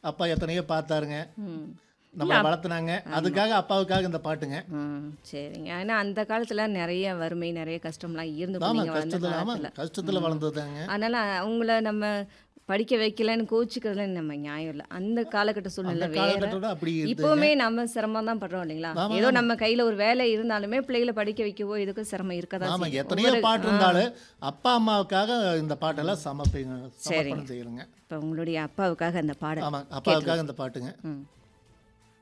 அப்பா எத்தனையோ பார்த்தாருங்க ம் நம்மளை வளர்த்துனாங்க அதுக்காக அப்பாவுக்காக இந்த பாட்டுங்க ம் சரிங்க ஏன்னா அந்த காலத்துல நிறைய வறுமை நிறைய கஷ்டம்லாம் இருந்து ஆமா நீங்க வளர்ந்த கஷ்டத்துல ஆமா காலத்துல கஷ்டத்துல வளர்ந்ததுதாங்க அதனால அவங்கள நம்ம படிக்க வைக்கலன்னு கோச்சிக்கிறதுல நம்ம நியாயம் இல்லை அந்த காலகட்ட அந்த சூழ்நிலை வேற காலகட்டத்தோட அப்படி இருந்தது இப்போவுமே நம்ம சிரமம் தான் படுறோம் இல்லைங்களா ஆமா, ஏதோ நம்ம கையில ஒரு வேலை இருந்தாலுமே பிள்ளைகளை படிக்க வைக்கவோ இதுக்கும் சிரமம் இருக்கதான் ஆமா செய்யும். எத்தனையோ ஒவ்வொரு- பாட்டு இருந்தாலும் அப்பா அம்மாவுக்காக இந்த பாட்டெல்லாம் சமர்ப்பி சமர்ப்பணம் செய்யறோங்க இப்போ உங்களுடைய அப்பாவுக்காக அந்த பாடல் ஆமா அப்பாவுக்காக இந்த பாட்டுங்க ம்